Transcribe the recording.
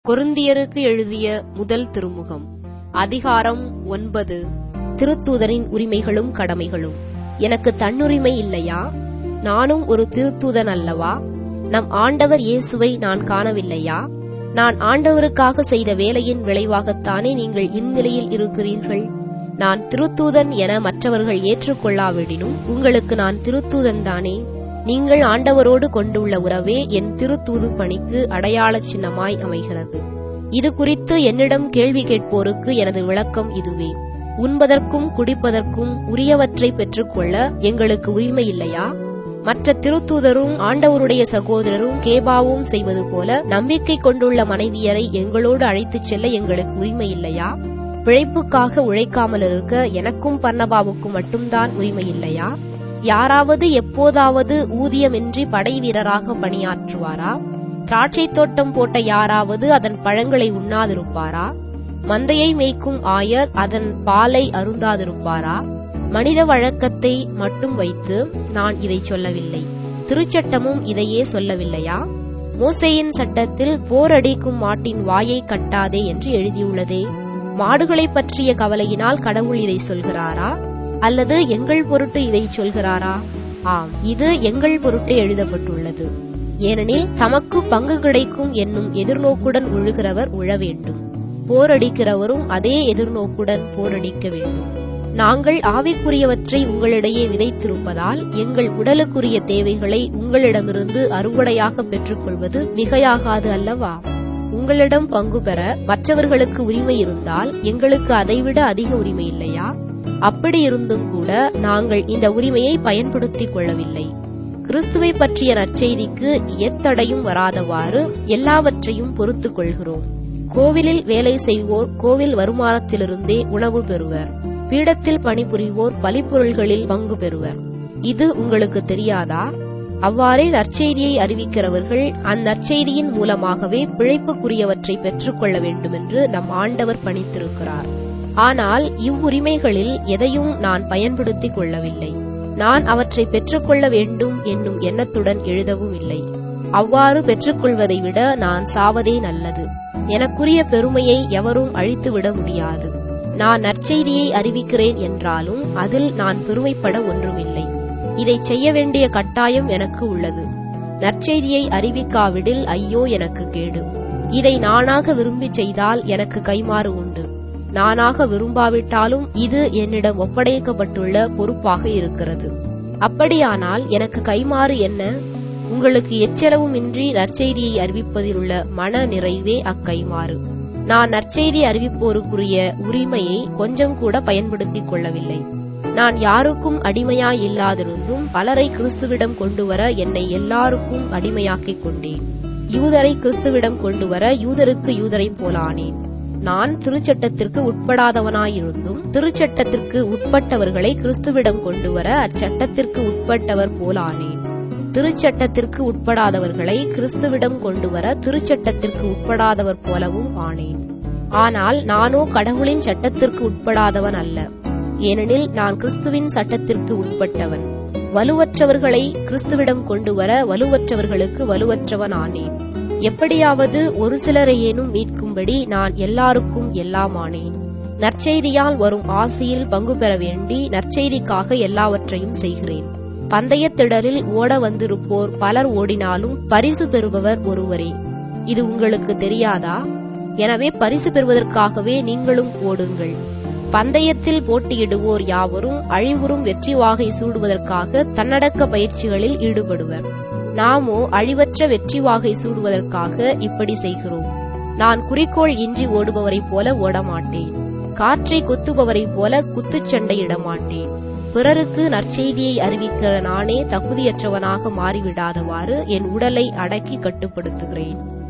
கொரிந்தியருக்கு எழுதிய முதல் திருமுகம் அதிகாரம் ஒன்பது திருத்தூதரின் உரிமைகளும் கடமைகளும் எனக்கு தன்னுரிமை இல்லையா நானும் ஒரு திருத்தூதன் அல்லவா நம் ஆண்டவர் இயேசுவை நான் காணவில்லையா நான் ஆண்டவருக்காக செய்த வேலையின் விளைவாகத்தானே நீங்கள் இந்நிலையில் இருக்கிறீர்கள் நான் திருத்தூதன் என மற்றவர்கள் ஏற்றுக்கொள்ளாவிடினும் உங்களுக்கு நான் திருத்தூதன் தானே நீங்கள் ஆண்டவரோடு கொண்டுள்ள உறவே என் திருத்தூது பணிக்கு அடையாள சின்னமாய் அமைகிறது இது குறித்து என்னிடம் கேள்வி கேட்போருக்கு எனது விளக்கம் இதுவே உண்பதற்கும் குடிப்பதற்கும் உரியவற்றை பெற்றுக்கொள்ள எங்களுக்கு உரிமை இல்லையா மற்ற திருத்தூதரும் ஆண்டவருடைய சகோதரரும் கேபாவும் செய்வது போல நம்பிக்கை கொண்டுள்ள மனைவியரை எங்களோடு அழைத்துச் செல்ல எங்களுக்கு உரிமை இல்லையா பிழைப்புக்காக உழைக்காமல் இருக்க எனக்கும் பர்ணபாவுக்கும் மட்டும்தான் உரிமை இல்லையா யாராவது எப்போதாவது ஊதியமின்றி படை வீரராக பணியாற்றுவாரா திராட்சை தோட்டம் போட்ட யாராவது அதன் பழங்களை உண்ணாதிருப்பாரா மந்தையை மேய்க்கும் ஆயர் அதன் பாலை அருந்தாதிருப்பாரா மனித வழக்கத்தை மட்டும் வைத்து நான் இதை சொல்லவில்லை திருச்சட்டமும் இதையே சொல்லவில்லையா மோசேயின் சட்டத்தில் போரடிக்கும் மாட்டின் வாயை கட்டாதே என்று எழுதியுள்ளதே மாடுகளை பற்றிய கவலையினால் கடவுள் இதை சொல்கிறாரா அல்லது எங்கள் பொருட்டு இதை சொல்கிறாரா ஆம் இது எங்கள் பொருட்டு எழுதப்பட்டுள்ளது ஏனெனில் தமக்கு பங்கு கிடைக்கும் என்னும் எதிர்நோக்குடன் உழுகிறவர் உழ வேண்டும் போரடிக்கிறவரும் அதே எதிர்நோக்குடன் போரடிக்க வேண்டும் நாங்கள் ஆவிக்குரியவற்றை உங்களிடையே விதைத்திருப்பதால் எங்கள் உடலுக்குரிய தேவைகளை உங்களிடமிருந்து அறுவடையாக பெற்றுக்கொள்வது மிகையாகாது அல்லவா உங்களிடம் பங்கு பெற மற்றவர்களுக்கு உரிமை இருந்தால் எங்களுக்கு அதைவிட அதிக உரிமை இல்லையா அப்படி இருந்தும் கூட நாங்கள் இந்த உரிமையை பயன்படுத்திக் கொள்ளவில்லை கிறிஸ்துவை பற்றிய நற்செய்திக்கு எத்தடையும் வராதவாறு எல்லாவற்றையும் பொறுத்துக் கொள்கிறோம் கோவிலில் வேலை செய்வோர் கோவில் வருமானத்திலிருந்தே உணவு பெறுவர் பீடத்தில் பணிபுரிவோர் பலிப்பொருள்களில் பங்கு பெறுவர் இது உங்களுக்கு தெரியாதா அவ்வாறே நற்செய்தியை அறிவிக்கிறவர்கள் அந்நற்செய்தியின் மூலமாகவே பிழைப்புக்குரியவற்றை பெற்றுக்கொள்ள வேண்டுமென்று நம் ஆண்டவர் பணித்திருக்கிறார் ஆனால் இவ்வுரிமைகளில் எதையும் நான் பயன்படுத்திக் கொள்ளவில்லை நான் அவற்றை பெற்றுக்கொள்ள வேண்டும் என்னும் எண்ணத்துடன் எழுதவும் இல்லை அவ்வாறு பெற்றுக்கொள்வதை விட நான் சாவதே நல்லது எனக்குரிய பெருமையை எவரும் அழித்துவிட முடியாது நான் நற்செய்தியை அறிவிக்கிறேன் என்றாலும் அதில் நான் பெருமைப்பட ஒன்றுமில்லை இதை செய்ய வேண்டிய கட்டாயம் எனக்கு உள்ளது நற்செய்தியை அறிவிக்காவிடில் ஐயோ எனக்கு கேடு இதை நானாக விரும்பி செய்தால் எனக்கு கைமாறு உண்டு நானாக விரும்பாவிட்டாலும் இது என்னிடம் ஒப்படைக்கப்பட்டுள்ள பொறுப்பாக இருக்கிறது அப்படியானால் எனக்கு கைமாறு என்ன உங்களுக்கு எச்சரவுமின்றி நற்செய்தியை அறிவிப்பதில் உள்ள மன நிறைவே அக்கைமாறு நான் நற்செய்தி அறிவிப்போருக்குரிய உரிமையை கொஞ்சம் கூட பயன்படுத்திக் கொள்ளவில்லை நான் யாருக்கும் அடிமையாய் இல்லாதிருந்தும் பலரை கிறிஸ்துவிடம் கொண்டுவர என்னை எல்லாருக்கும் அடிமையாக்கிக் கொண்டேன் யூதரை கிறிஸ்துவிடம் கொண்டுவர யூதருக்கு யூதரை போலானேன் நான் திருச்சட்டத்திற்கு உட்படாதவனாயிருந்தும் திருச்சட்டத்திற்கு உட்பட்டவர்களை கிறிஸ்துவிடம் கொண்டுவர அச்சட்டத்திற்கு உட்பட்டவர் போலானேன் திருச்சட்டத்திற்கு உட்படாதவர்களை கிறிஸ்துவிடம் கொண்டுவர திருச்சட்டத்திற்கு உட்படாதவர் போலவும் ஆனேன் ஆனால் நானோ கடவுளின் சட்டத்திற்கு உட்படாதவன் அல்ல ஏனெனில் நான் கிறிஸ்துவின் சட்டத்திற்கு உட்பட்டவன் வலுவற்றவர்களை கிறிஸ்துவிடம் கொண்டுவர வலுவற்றவர்களுக்கு வலுவற்றவன் ஆனேன் எப்படியாவது ஒரு சிலரையேனும் மீட்கும்படி நான் எல்லாருக்கும் எல்லாம் ஆனேன் நற்செய்தியால் வரும் ஆசையில் பங்கு பெற வேண்டி நற்செய்திக்காக எல்லாவற்றையும் செய்கிறேன் பந்தயத்திடலில் ஓட வந்திருப்போர் பலர் ஓடினாலும் பரிசு பெறுபவர் ஒருவரே இது உங்களுக்கு தெரியாதா எனவே பரிசு பெறுவதற்காகவே நீங்களும் ஓடுங்கள் பந்தயத்தில் போட்டியிடுவோர் யாவரும் அழிவுறும் வெற்றி வாகை சூடுவதற்காக தன்னடக்க பயிற்சிகளில் ஈடுபடுவர் நாமோ அழிவற்ற வெற்றி வாகை சூடுவதற்காக இப்படி செய்கிறோம் நான் குறிக்கோள் இன்றி ஓடுபவரைப் போல ஓடமாட்டேன் காற்றை குத்துபவரைப் போல குத்துச்சண்டையிட மாட்டேன் பிறருக்கு நற்செய்தியை அறிவிக்கிற நானே தகுதியற்றவனாக மாறிவிடாதவாறு என் உடலை அடக்கி கட்டுப்படுத்துகிறேன்